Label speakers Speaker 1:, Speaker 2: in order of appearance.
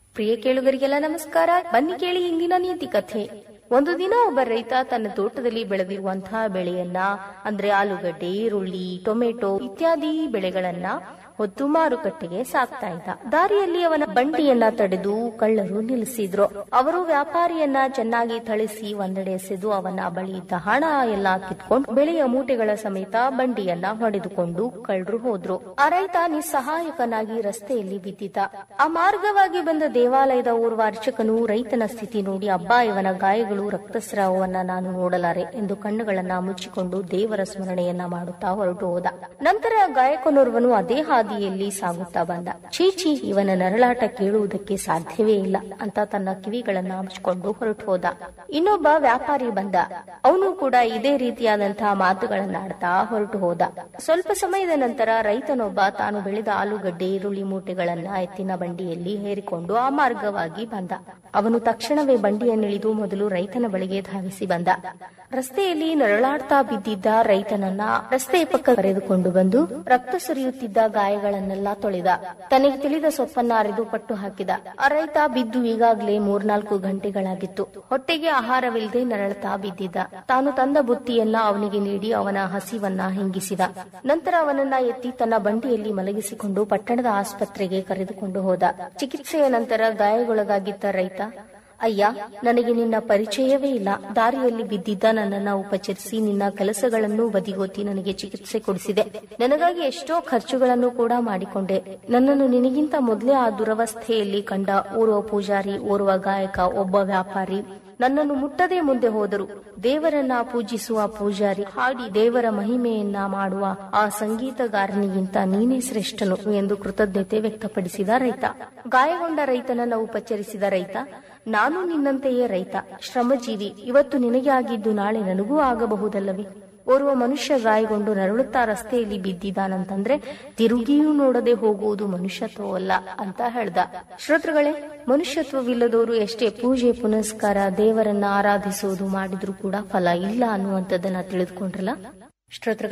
Speaker 1: ಪ್ರಿಯ ಕೇಳುಗರಿಗೆಲ್ಲ ನಮಸ್ಕಾರ ಬನ್ನಿ ಕೇಳಿ ಇಂದಿನ ನೀತಿ ಕಥೆ ಒಂದು ದಿನ ಒಬ್ಬ ರೈತ ತನ್ನ ತೋಟದಲ್ಲಿ ಬೆಳೆದಿರುವಂತಹ ಬೆಳೆಯನ್ನ ಅಂದ್ರೆ ಆಲೂಗಡ್ಡೆ ಈರುಳ್ಳಿ ಟೊಮೆಟೊ ಇತ್ಯಾದಿ ಬೆಳೆಗಳನ್ನ ಹೊತ್ತು ಮಾರುಕಟ್ಟೆಗೆ ಸಾಕ್ತಾ ಇದ್ದ ದಾರಿಯಲ್ಲಿ ಅವನ ಬಂಡಿಯನ್ನ ತಡೆದು ಕಳ್ಳರು ನಿಲ್ಲಿಸಿದ್ರು ಅವರು ವ್ಯಾಪಾರಿಯನ್ನ ಚೆನ್ನಾಗಿ ಥಳಿಸಿ ಒಂದೆಡೆ ಎಸೆದು ಅವನ ಬಳಿ ಇದ್ದ ಹಣ ಎಲ್ಲ ಕಿತ್ಕೊಂಡು ಬೆಳೆಯ ಮೂಟೆಗಳ ಸಮೇತ ಬಂಡಿಯನ್ನ ಹೊಡೆದುಕೊಂಡು ಕಳ್ಳರು ಹೋದ್ರು ಆ ರೈತ ನಿಸ್ಸಹಾಯಕನಾಗಿ ರಸ್ತೆಯಲ್ಲಿ ಬಿದ್ದಿದ್ದ ಆ ಮಾರ್ಗವಾಗಿ ಬಂದ ದೇವಾಲಯದ ಓರ್ವ ಅರ್ಚಕನು ರೈತನ ಸ್ಥಿತಿ ನೋಡಿ ಅಬ್ಬಾ ಇವನ ಗಾಯಗಳು ರಕ್ತಸ್ರಾವವನ್ನ ನಾನು ನೋಡಲಾರೆ ಎಂದು ಕಣ್ಣುಗಳನ್ನ ಮುಚ್ಚಿಕೊಂಡು ದೇವರ ಸ್ಮರಣೆಯನ್ನ ಮಾಡುತ್ತಾ ಹೊರಟು ಹೋದ ನಂತರ ಗಾಯಕನೋರ್ವನು ಅದೇ ಹಾದಿಯಲ್ಲಿ ಸಾಗುತ್ತಾ ಬಂದ ಚೀಚಿ ಇವನ ನರಳಾಟ ಕೇಳುವುದಕ್ಕೆ ಸಾಧ್ಯವೇ ಇಲ್ಲ ಅಂತ ತನ್ನ ಕಿವಿಗಳನ್ನ ಮುಚ್ಚಿಕೊಂಡು ಹೊರಟು ಹೋದ ಇನ್ನೊಬ್ಬ ವ್ಯಾಪಾರಿ ಬಂದ ಅವನು ಕೂಡ ಇದೇ ರೀತಿಯಾದಂತಹ ಮಾತುಗಳನ್ನಾಡ್ತಾ ಹೊರಟು ಹೋದ ಸ್ವಲ್ಪ ಸಮಯದ ನಂತರ ರೈತನೊಬ್ಬ ತಾನು ಬೆಳೆದ ಆಲೂಗಡ್ಡೆ ಈರುಳ್ಳಿ ಮೂಟೆಗಳನ್ನ ಎತ್ತಿನ ಬಂಡಿಯಲ್ಲಿ ಹೇರಿಕೊಂಡು ಆ ಮಾರ್ಗವಾಗಿ ಬಂದ ಅವನು ತಕ್ಷಣವೇ ಬಂಡಿಯನ್ನಿಳಿದು ಮೊದಲು ರೈತನ ಬಳಿಗೆ ಧಾವಿಸಿ ಬಂದ ರಸ್ತೆಯಲ್ಲಿ ನರಳಾಡ್ತಾ ಬಿದ್ದಿದ್ದ ರೈತನನ್ನ ರಸ್ತೆಯ ಪಕ್ಕ ಕರೆದುಕೊಂಡು ಬಂದು ರಕ್ತ ಸುರಿಯುತ್ತಿದ್ದ ಗಾಯಗಳನ್ನೆಲ್ಲ ತೊಳೆದ ತನಗೆ ತಿಳಿದ ಸೊಪ್ಪನ್ನ ಅರೆದು ಪಟ್ಟು ಹಾಕಿದ ಆ ರೈತ ಬಿದ್ದು ಈಗಾಗಲೇ ಮೂರ್ನಾಲ್ಕು ಗಂಟೆಗಳಾಗಿತ್ತು ಹೊಟ್ಟೆಗೆ ಆಹಾರವಿಲ್ಲದೆ ನರಳತಾ ಬಿದ್ದಿದ್ದ ತಾನು ತಂದ ಬುತ್ತಿಯನ್ನ ಅವನಿಗೆ ನೀಡಿ ಅವನ ಹಸಿವನ್ನ ಹಿಂಗಿಸಿದ ನಂತರ ಅವನನ್ನ ಎತ್ತಿ ತನ್ನ ಬಂಡಿಯಲ್ಲಿ ಮಲಗಿಸಿಕೊಂಡು ಪಟ್ಟಣದ ಆಸ್ಪತ್ರೆಗೆ ಕರೆದುಕೊಂಡು ಹೋದ ಚಿಕಿತ್ಸೆಯ ನಂತರ ಗಾಯಗೊಳಗಾಗಿದ್ದ ರೈತ ಅಯ್ಯ ನನಗೆ ನಿನ್ನ ಪರಿಚಯವೇ ಇಲ್ಲ ದಾರಿಯಲ್ಲಿ ಬಿದ್ದಿದ್ದ ನನ್ನನ್ನ ಉಪಚರಿಸಿ ನಿನ್ನ ಕೆಲಸಗಳನ್ನು ಬದಿಗೊತ್ತಿ ನನಗೆ ಚಿಕಿತ್ಸೆ ಕೊಡಿಸಿದೆ ನನಗಾಗಿ ಎಷ್ಟೋ ಖರ್ಚುಗಳನ್ನು ಕೂಡ ಮಾಡಿಕೊಂಡೆ ನನ್ನನ್ನು ನಿನಗಿಂತ ಮೊದಲೇ ಆ ದುರವಸ್ಥೆಯಲ್ಲಿ ಕಂಡ ಓರ್ವ ಪೂಜಾರಿ ಓರ್ವ ಗಾಯಕ ಒಬ್ಬ ವ್ಯಾಪಾರಿ ನನ್ನನ್ನು ಮುಟ್ಟದೆ ಮುಂದೆ ಹೋದರು ದೇವರನ್ನ ಪೂಜಿಸುವ ಪೂಜಾರಿ ಹಾಡಿ ದೇವರ ಮಹಿಮೆಯನ್ನ ಮಾಡುವ ಆ ಸಂಗೀತಗಾರನಿಗಿಂತ ನೀನೇ ಶ್ರೇಷ್ಠನು ಎಂದು ಕೃತಜ್ಞತೆ ವ್ಯಕ್ತಪಡಿಸಿದ ರೈತ ಗಾಯಗೊಂಡ ರೈತನನ್ನ ಉಪಚರಿಸಿದ ರೈತ ನಾನು ನಿನ್ನಂತೆಯೇ ರೈತ ಶ್ರಮಜೀವಿ ಇವತ್ತು ನಿನಗೆ ಆಗಿದ್ದು ನಾಳೆ ನನಗೂ ಆಗಬಹುದಲ್ಲವೇ ಓರ್ವ ಮನುಷ್ಯ ಗಾಯಗೊಂಡು ನರಳುತ್ತಾ ರಸ್ತೆಯಲ್ಲಿ ಬಿದ್ದಿದ್ದಾನಂತಂದ್ರೆ ತಿರುಗಿಯೂ ನೋಡದೆ ಹೋಗುವುದು ಮನುಷ್ಯತ್ವವಲ್ಲ ಅಂತ ಹೇಳ್ದ ಶ್ರೋತೃಗಳೇ ಮನುಷ್ಯತ್ವವಿಲ್ಲದವರು ಎಷ್ಟೇ ಪೂಜೆ ಪುನಸ್ಕಾರ ದೇವರನ್ನ ಆರಾಧಿಸುವುದು ಮಾಡಿದ್ರೂ ಕೂಡ ಫಲ ಇಲ್ಲ ಅನ್ನುವಂಥದ್ದನ್ನ ತಿಳಿದುಕೊಂಡ್ರಲ್ಲ ಶ್ರೋತೃಗಳೇ